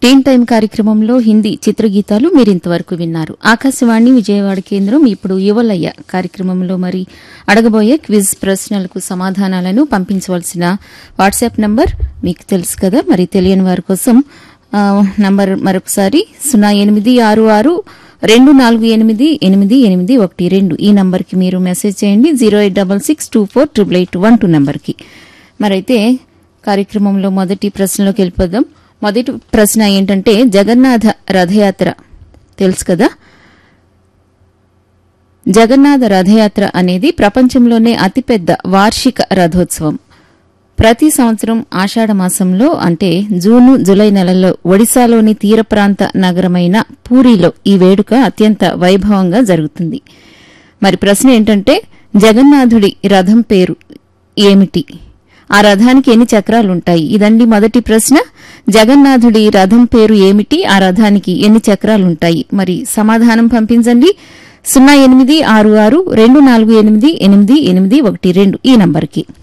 టీన్ time కార్యక్రమంలో హిందీ చిత్రగీతాలు మీరు ఇంతవరకు విన్నారు ఆకాశవాణి విజయవాడ కేంద్రం ఇప్పుడు యువలయ్య కార్యక్రమంలో మరి అడగబోయే క్విజ్ ప్రశ్నలకు సమాధానాలను పంపించవలసిన వాట్సాప్ నంబర్ మీకు తెలుసు కదా మరి తెలియని వారి కోసం ఆ, నంబర్ మరొకసారి సున్నా ఎనిమిది ఆరు ఆరు రెండు నాలుగు ఎనిమిది ఎనిమిది ఎనిమిది ఒకటి రెండు ఈ నంబర్కి మీరు మెసేజ్ చేయండి zero eight double six two four triple eight one two నంబర్కి మరైతే కార్యక్రమంలో మొదటి ప్రశ్నలోకి వెళ్ళిపోదాం మొదటి ప్రశ్న ఏంటంటే జగన్నాథ రథయాత్ర తెలుసు కదా జగన్నాథ రథయాత్ర అనేది ప్రపంచంలోనే అతిపెద్ద వార్షిక రథోత్సవం ప్రతి సంవత్సరం ఆషాఢ మాసంలో అంటే జూను జులై నెలల్లో ఒడిశాలోని తీర ప్రాంత నగరమైన పూరిలో ఈ వేడుక అత్యంత వైభవంగా జరుగుతుంది మరి ప్రశ్న ఏంటంటే జగన్నాథుడి రథం పేరు ఏమిటి ఆ రథానికి ఎన్ని చక్రాలుంటాయి ఇదండి మొదటి ప్రశ్న జగన్నాథుడి రథం పేరు ఏమిటి ఆ రథానికి ఎన్ని చక్రాలుంటాయి మరి సమాధానం పంపించండి సున్నా ఎనిమిది ఆరు ఆరు రెండు నాలుగు ఎనిమిది ఎనిమిది ఎనిమిది ఒకటి రెండు ఈ నంబర్కి